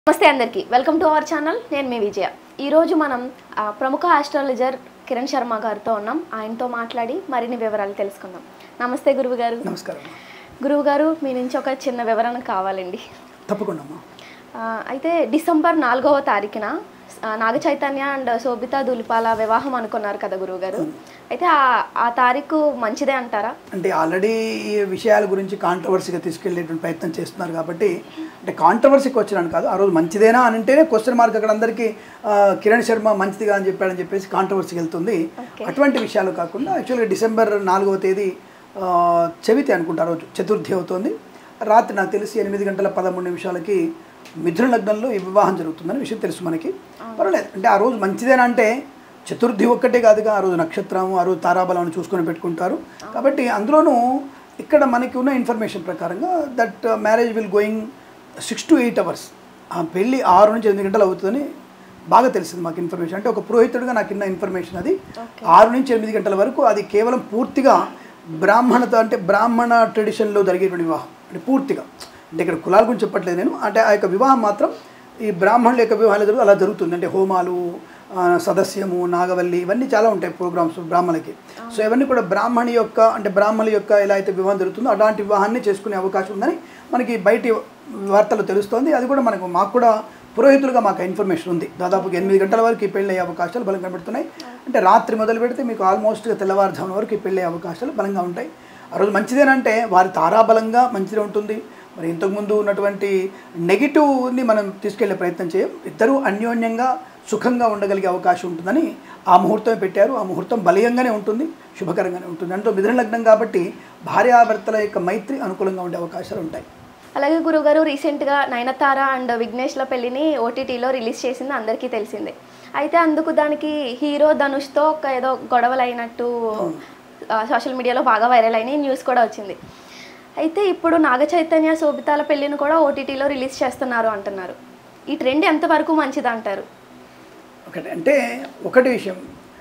నమస్తే అందరికీ welcome to our channel నేను మీ విజయ ఈరోజు మనం ఆ, ప్రముఖ ఆస్ట్రాలజర్ కిరణ్ శర్మ గారితో ఉన్నాం ఆయనతో మాట్లాడి మరిన్ని వివరాలు తెలుసుకుందాం నమస్తే గురువు గారు నమస్కారం గురువు గారు మీ నుంచి ఒక చిన్న వివరణ కావాలండి తప్పకుండా అమ్మా ఆ, అయితే డిసెంబర్ నాలుగవ తారీఖున ఆ, నాగ చైతన్య అండ్ శోభిత దులిపాల వివాహం అనుకున్నారు కదా గురువు గారు అయితే ఆ- ఆ తారీఖు మంచిదే అంటారా అంటే ఆల్రెడీ ఈ విషయాల గురించి కాంట్రవర్సీగా తీసుకెళ్లేటువంటి ప్రయత్నం చేస్తున్నారు కాబట్టి అంటే కాంట్రవర్సీకి వచ్చినాను కాదు ఆ రోజు మంచిదేనా అని అంటేనే క్వశ్చన్ మార్క్ అక్కడ అందరికీ ఆ, కిరణ్ శర్మ మంచిదిగా అని చెప్పాడని చెప్పేసి కాంట్రవర్సీకి వెళ్తుంది అటువంటి విషయాలు కాకుండా యాక్చువల్గా డిసెంబర్ నాలుగవ తేదీ ఆ, చవితి అనుకుంటా ఆ రోజు చతుర్థి అవుతుంది రాత్రి నాకు తెలిసి ఎనిమిది గంటల పదమూడు నిమిషాలకి మిథున లగ్నంలో ఈ వివాహం జరుగుతుందని విషయం తెలుసు మనకి పర్వాలేదు అంటే ఆ రోజు మంచిదేనా అంటే చతుర్థి ఒక్కటే కాదుగా ఆ రోజు నక్షత్రం ఆ రోజు తారాబలం చూసుకొని పెట్టుకుంటారు కాబట్టి అందులోనూ ఇక్కడ మనకి ఉన్న ఇన్ఫర్మేషన్ ప్రకారంగా that marriage will going six to eight hours ఆ పెళ్ళి ఆరు నుంచి ఎనిమిది గంటలు అవుతుందని బాగా తెలిసింది మాకు ఇన్ఫర్మేషన్ అంటే ఒక పురోహితుడిగా నాకు ఇన్న ఇన్ఫర్మేషన్ అది ఆరు నుంచి ఎనిమిది గంటల వరకు అది కేవలం పూర్తిగా బ్రాహ్మణత అంటే బ్రాహ్మణ ట్రెడిషన్లో జరిగేటువంటి వివాహం అంటే పూర్తిగా అంటే ఇక్కడ కులాల గురించి చెప్పట్లేదు నేను అంటే ఆ యొక్క వివాహం మాత్రం ఈ బ్రాహ్మణుల యొక్క వివాహాలు జరుగు అలా జరుగుతుంది అంటే హోమాలు ఆ, సదస్యము నాగవల్లి ఇవన్నీ చాలా ఉంటాయి ప్రోగ్రామ్స్ బ్రాహ్మణులకి సో ఇవన్నీ కూడా బ్రాహ్మణి యొక్క అంటే బ్రాహ్మణుల యొక్క ఎలా అయితే వివాహం జరుగుతుందో అలాంటి వివాహాన్ని చేసుకునే అవకాశం ఉందని మనకి బయటి వార్తలు తెలుస్తోంది అది కూడా మనకు మాకు కూడా పురోహితులుగా మాకు ఇన్ఫర్మేషన్ ఉంది దాదాపు ఎనిమిది గంటల వరకు ఈ పెళ్ళి అయ్యే అవకాశాలు బలంగా కనబడుతున్నాయి అంటే రాత్రి మొదలు పెడితే మీకు ఆల్మోస్ట్గా తెల్లవారుజామున వరకు ఈ పెళ్ళి అయ్యే అవకాశాలు బలంగా ఉంటాయి ఆ రోజు మంచిదేనంటే వారి తారాబలంగా మంచిదే ఉంటుంది మరి ఇంతకుముందు ఉన్నటువంటి నెగిటివ్ని మనం తీసుకెళ్లే ప్రయత్నం చేయం ఇద్దరూ అన్యోన్యంగా సుఖంగా ఉండగలిగే అవకాశం ఉంటుందని ఆ ముహూర్తం పెట్టారు ఆ ముహూర్తం బలీయంగానే ఉంటుంది శుభకరంగానే ఉంటుంది అంటే మిథున లగ్నం కాబట్టి భార్యాభర్తల యొక్క మైత్రి అనుకూలంగా ఉండే అవకాశాలు ఉంటాయి అలాగే గురుగారు రీసెంట్గా నయనతార అండ్ విఘ్నేష్ల పెళ్లిని ఓటీటీలో రిలీజ్ చేసింది అందరికీ తెలిసిందే అయితే అందుకు దానికి హీరో ధనుష్తో ఒక ఏదో గొడవలు అయినట్టు సోషల్ మీడియాలో బాగా వైరల్ అయినాయి న్యూస్ కూడా వచ్చింది అయితే ఇప్పుడు నాగ చైతన్య శోభితాల పెళ్లిని కూడా ఓటీటీలో రిలీజ్ చేస్తున్నారు అంటున్నారు ఈ ట్రెండ్ ఎంతవరకు మంచిది అంటారు ఒకటి అంటే ఒకటి విషయం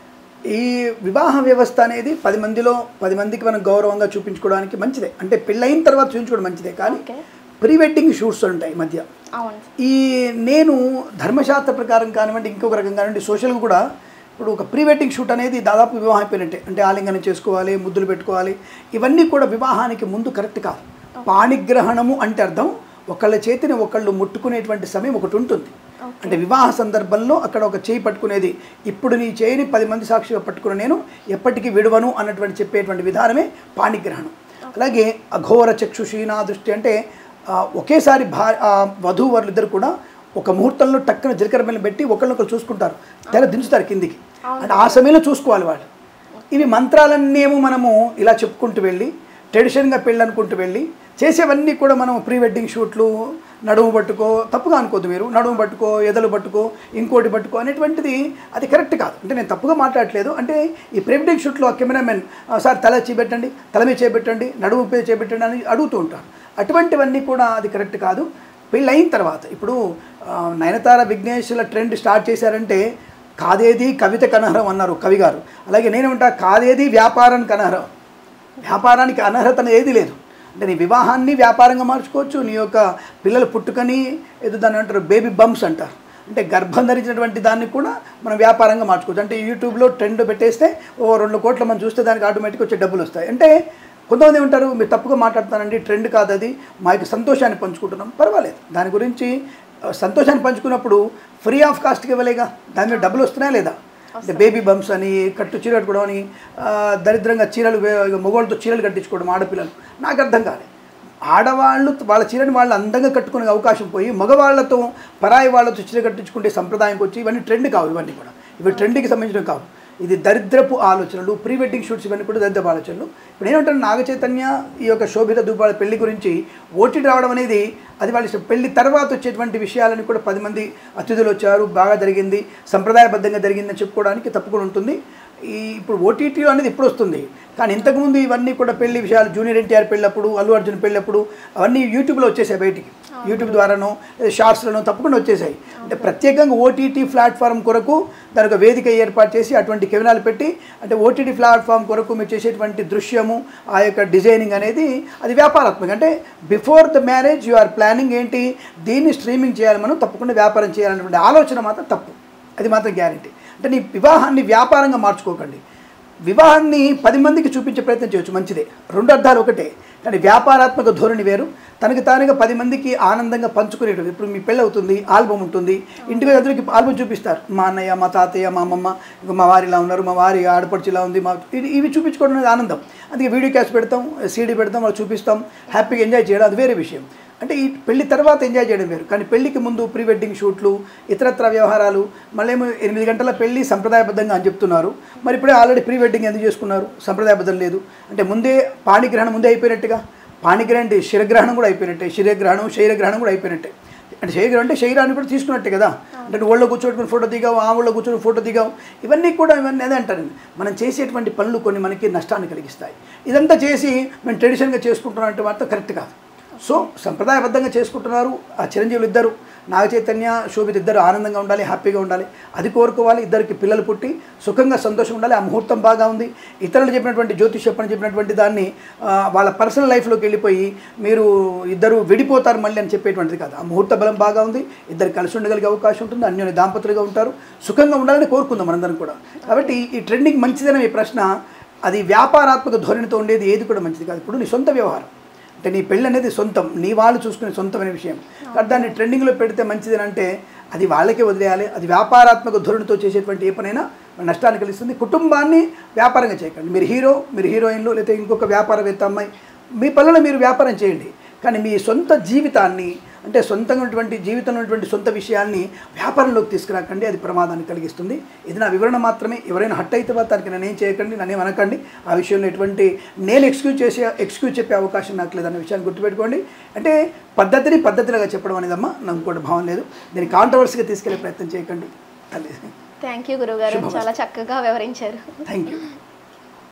ఈ వివాహ వ్యవస్థ అనేది పది మందిలో పది మందికి మనం గౌరవంగా చూపించుకోవడానికి మంచిదే అంటే పెళ్ళైన తర్వాత చూపించుకోవడం మంచిదే కానీ ఓకే ప్రీ వెడ్డింగ్ షూట్స్ ఉంటాయి ఈ మధ్య అవును ఈ నేను ధర్మశాస్త్ర ప్రకారం కానివ్వండి ఇంకొక రకం కానివ్వండి సోషల్గా కూడా ఇప్పుడు ఒక ప్రీ వెడ్డింగ్ షూట్ అనేది దాదాపు వివాహం అయిపోయినట్టే అంటే ఆలింగనం చేసుకోవాలి ముద్దులు పెట్టుకోవాలి ఇవన్నీ కూడా వివాహానికి ముందు కరెక్ట్ కాదు పాణిగ్రహణము అంటే అర్థం ఒకళ్ళ చేతిని ఒకళ్ళు ముట్టుకునేటువంటి సమయం ఒకటి ఉంటుంది అంటే వివాహ సందర్భంలో అక్కడ ఒక చేయి పట్టుకునేది ఇప్పుడు నీ చేయిని పది మంది సాక్షిగా పట్టుకుని నేను ఎప్పటికీ విడవను అన్నటువంటి చెప్పేటువంటి విధానమే పాణిగ్రహణం అలాగే అఘోర చక్షుషీనా దృష్టి అంటే ఆ, ఒకేసారి భా ఆ, వధూవరులు ఇద్దరు కూడా ఒక ముహూర్తంలో టక్కున జీలకర్ర బిళ్ళ పెట్టి ఒకళ్ళనొకరు చూసుకుంటారు తెర దించుతారు కిందికి అంటే ఆ సమయంలో చూసుకోవాలి వాళ్ళు ఇవి మంత్రాలన్నీ ఏమో మనము ఇలా చెప్పుకుంటూ వెళ్ళి ట్రెడిషన్గా పెళ్ళి అనుకుంటూ వెళ్ళి చేసేవన్నీ కూడా మనం ప్రీ వెడ్డింగ్ షూట్లు నడుము పట్టుకో తప్పుగా అనుకోద్దు మీరు నడుము పట్టుకో ఎదలు పట్టుకో ఇంకోటి పట్టుకో అనేటువంటిది అది కరెక్ట్ కాదు అంటే నేను తప్పుగా మాట్లాడట్లేదు అంటే ఈ ప్రీ వెడ్డింగ్ షూట్లో ఆ కెమెరామెన్ "ఆ, సార్ తల చేపెట్టండి తల మీద చేపెట్టండి నడుము మీద చేపెట్టండి అని అడుగుతూ ఉంటారు అటువంటివన్నీ కూడా అది కరెక్ట్ కాదు పెళ్ళి అయిన తర్వాత ఇప్పుడు ఆ, నయనతార విఘ్నేశ్వర ట్రెండ్ స్టార్ట్ చేశారంటే కాదేది కవిత కనహరం అన్నారు కవి గారు అలాగే నేనేమంటా కాదేది వ్యాపారానికి అనర్హం వ్యాపారానికి అనర్హత అనేది ఏది లేదు అంటే నీ వివాహాన్ని వ్యాపారంగా మార్చుకోవచ్చు నీ యొక్క పిల్లలు పుట్టుకని ఏదో దాన్ని అంటారు బేబీ బంప్స్ అంటారు అంటే గర్భం ధరించినటువంటి దాన్ని కూడా మనం వ్యాపారంగా మార్చుకోవచ్చు అంటే యూట్యూబ్లో ట్రెండ్ పెట్టేస్తే ఓ రెండు కోట్ల మనం చూస్తే దానికి ఆటోమేటిక్ వచ్చే డబ్బులు వస్తాయి అంటే కొంతమంది ఉంటారు మీరు తప్పుగా మాట్లాడుతానండి ట్రెండ్ కాదు అది మా యొక్క సంతోషాన్ని పంచుకుంటున్నాం పర్వాలేదు దాని గురించి ఆ, సంతోషాన్ని పంచుకున్నప్పుడు ఫ్రీ ఆఫ్ కాస్ట్కి ఇవ్వలేగా దాని మీద డబ్బులు వస్తున్నాయా లేదా అంటే బేబీ బంప్స్ అని కట్టు చీర కట్టుకోవడం అని ఆ, దరిద్రంగా చీరలు వే- మగవాళ్ళతో చీరలు కట్టించుకోవడం ఆడపిల్లలు నాకు అర్థం కాలేదు ఆడవాళ్ళు వాళ్ళ చీరని వాళ్ళు అందంగా కట్టుకునే అవకాశం పోయి మగవాళ్ళతో పరాయి వాళ్ళతో చీర కట్టించుకుంటే సంప్రదాయంకి వచ్చి ఇవన్నీ ట్రెండ్ కావు ఇవన్నీ కూడా ఇవి ట్రెండ్కి సంబంధించినవి కావు ఇది దరిద్రపు ఆలోచనలు ప్రీ వెడ్డింగ్ షూట్స్ ఇవన్నీ కూడా దరిద్రపు ఆలోచనలు ఇప్పుడు ఏమంటారు నాగ చైతన్య ఈ యొక్క శోభిత దూపాల పెళ్లి గురించి ఓటీటీ రావడం అనేది అది వాళ్ళ ఇష్టం. పెళ్లి తర్వాత వచ్చేటువంటి విషయాలని కూడా పది మంది అతిథులు వచ్చారు బాగా జరిగింది సంప్రదాయబద్ధంగా జరిగిందని చెప్పుకోవడానికి తప్పకుండా ఉంటుంది ఈ ఇప్పుడు ఓటీటీ అనేది ఇప్పుడు వస్తుంది కానీ ఇంతకుముందు ఇవన్నీ కూడా పెళ్లి విషయాలు జూనియర్ ఎన్టీఆర్ పెళ్ళప్పుడు అల్లు అర్జున్ పెళ్ళప్పుడు అవన్నీ యూట్యూబ్లో వచ్చేసాయి బయటికి యూట్యూబ్ ద్వారానో లేదా షార్ట్స్లోనో తప్పకుండా వచ్చేసాయి అంటే ప్రత్యేకంగా ఓటీటీ ప్లాట్ఫామ్ కొరకు దానికి ఒక వేదిక ఏర్పాటు చేసి అటువంటి కెమెరాలు పెట్టి అంటే ఓటీటీ ప్లాట్ఫామ్ కొరకు మీరు చేసేటువంటి దృశ్యము ఆ యొక్క డిజైనింగ్ అనేది అది వ్యాపారాత్మక అంటే before the marriage you are planning ఏంటి దీన్ని స్ట్రీమింగ్ చేయాలి మనం తప్పకుండా వ్యాపారం చేయాలనేటువంటి ఆలోచన మాత్రం తప్పు అది మాత్రం గ్యారంటీ అంటే నీ వివాహాన్ని వ్యాపారంగా మార్చుకోకండి వివాహాన్ని పది మందికి చూపించే ప్రయత్నం చేయొచ్చు మంచిదే రెండు అర్థాలు ఒకటే కానీ వ్యాపారాత్మక ధోరణి వేరు తనకి తానుగా పది మందికి ఆనందంగా పంచుకునేటువంటి ఇప్పుడు మీ పెళ్ళి అవుతుంది ఆల్బమ్ ఉంటుంది ఇంటికి అందరికి ఆల్బమ్ చూపిస్తారు మా అన్నయ్య మా తాతయ్య మా అమ్మమ్మ ఇంకా మా వారి ఇలా ఉన్నారు మా వారి ఆడపడుచు ఇలా ఉంది మా ఇది ఇవి చూపించుకోవడం అనేది ఆనందం అందుకే వీడియో క్యాస్ట్ పెడతాం సీడీ పెడతాం వాళ్ళు చూపిస్తాం హ్యాపీగా ఎంజాయ్ చేయడం అది వేరే విషయం అంటే ఈ పెళ్లి తర్వాత ఎంజాయ్ చేయడం వేరు కానీ పెళ్లికి ముందు ప్రీ వెడ్డింగ్ షూట్లు ఇతరత్ర వ్యవహారాలు మళ్ళీ ఏమో ఎనిమిది గంటల పెళ్లి సంప్రదాయబద్ధంగా అని చెప్తున్నారు మరి ఇప్పుడే ఆల్రెడీ ప్రీ వెడ్డింగ్ ఎందుకు చేసుకున్నారు సంప్రదాయబద్ధం లేదు అంటే ముందే పాణిగ్రహణం ముందే అయిపోయినట్టుగా పాణిగ్రహణం అంటే శిరగ్రహణం కూడా అయిపోయినట్టే శిరగ్రహణం శైరగ్రహణం కూడా అయిపోయినట్టే అంటే శరీరం అంటే శరీరాన్ని కూడా తీసుకున్నట్టే కదా అంటే నువ్వు ఒళ్ళో కూర్చోబెట్టుకుని ఫోటో దిగావు ఆ ఒళ్ళో కూర్చొని ఫోటో దిగావు ఇవన్నీ కూడా ఇవన్నీ అదే అంటారు మనం చేసేటువంటి పనులు కొన్ని మనకి నష్టాన్ని కలిగిస్తాయి ఇదంతా చేసి మేము ట్రెడిషన్గా చేసుకుంటున్నాం అంటే మాత్రం కరెక్ట్ కాదు సో సంప్రదాయబద్ధంగా చేసుకుంటున్నారు ఆ చిరంజీవులు ఇద్దరు నాగ చైతన్య శోభిత ఇద్దరు ఆనందంగా ఉండాలి హ్యాపీగా ఉండాలి అది కోరుకోవాలి ఇద్దరికి పిల్లలు పుట్టి సుఖంగా సంతోషం ఉండాలి ఆ ముహూర్తం బాగా ఉంది ఇతరులు చెప్పినటువంటి జ్యోతిష పని చెప్పినటువంటి దాన్ని ఆ, వాళ్ళ పర్సనల్ లైఫ్లోకి వెళ్ళిపోయి మీరు ఇద్దరు విడిపోతారు మళ్ళీ అని చెప్పేటువంటిది కాదు ఆ ముహూర్త బలం బాగా ఉంది ఇద్దరు కలిసి ఉండగలిగే అవకాశం ఉంటుంది అన్యోన్య దాంపతులుగా ఉంటారు సుఖంగా ఉండాలని కోరుకుందాం మనందరం కూడా కాబట్టి ఈ ట్రెండింగ్ మంచిదనే మీ ప్రశ్న అది వ్యాపారాత్మక ధోరణితో ఉండేది ఏది కూడా మంచిది కాదు ఇప్పుడు నీ సొంత వ్యవహారం అంటే నీ పెళ్ళి అనేది సొంతం నీ వాళ్ళు చూసుకునే సొంతమైన విషయం కాబట్టి దాన్ని ట్రెండింగ్లో పెడితే మంచిది అని అంటే అది వాళ్ళకే వదిలేయాలి అది వ్యాపారాత్మక ధోరణితో చేసేటువంటి ఏ పనైనా నష్టాన్ని కలిగిస్తుంది కుటుంబాన్ని వ్యాపారంగా చేయకండి మీరు హీరో మీరు హీరోయిన్లు లేకపోతే ఇంకొక వ్యాపారవేత్త అమ్మాయి మీ పనులు మీరు వ్యాపారం చేయండి కానీ మీ సొంత జీవితాన్ని అంటే సొంతంగా ఉన్నటువంటి జీవితంలో ఉన్నటువంటి సొంత విషయాల్ని వ్యాపారంలోకి తీసుకురాకండి అది ప్రమాదాన్ని కలిగిస్తుంది ఇది నా వివరణ మాత్రమే ఎవరైనా హట్ అయితే దానికి నన్ను ఏం చేయకండి నన్ను అనకండి ఆ విషయంలో ఎటువంటి నేను ఎక్స్క్యూజ్ చేసే ఎక్స్క్యూజ్ చెప్పే అవకాశం నాకు లేదన్న విషయాన్ని గుర్తుపెట్టుకోండి అంటే పద్ధతిని పద్ధతిగా చెప్పడం అనేదమ్మా నాకు కూడా భావం లేదు దీన్ని కాంట్రవర్సీగా తీసుకెళ్లే ప్రయత్నం చేయకండి అది థ్యాంక్ యూ గురుగారు చాలా చక్కగా వివరించారు థ్యాంక్ యూ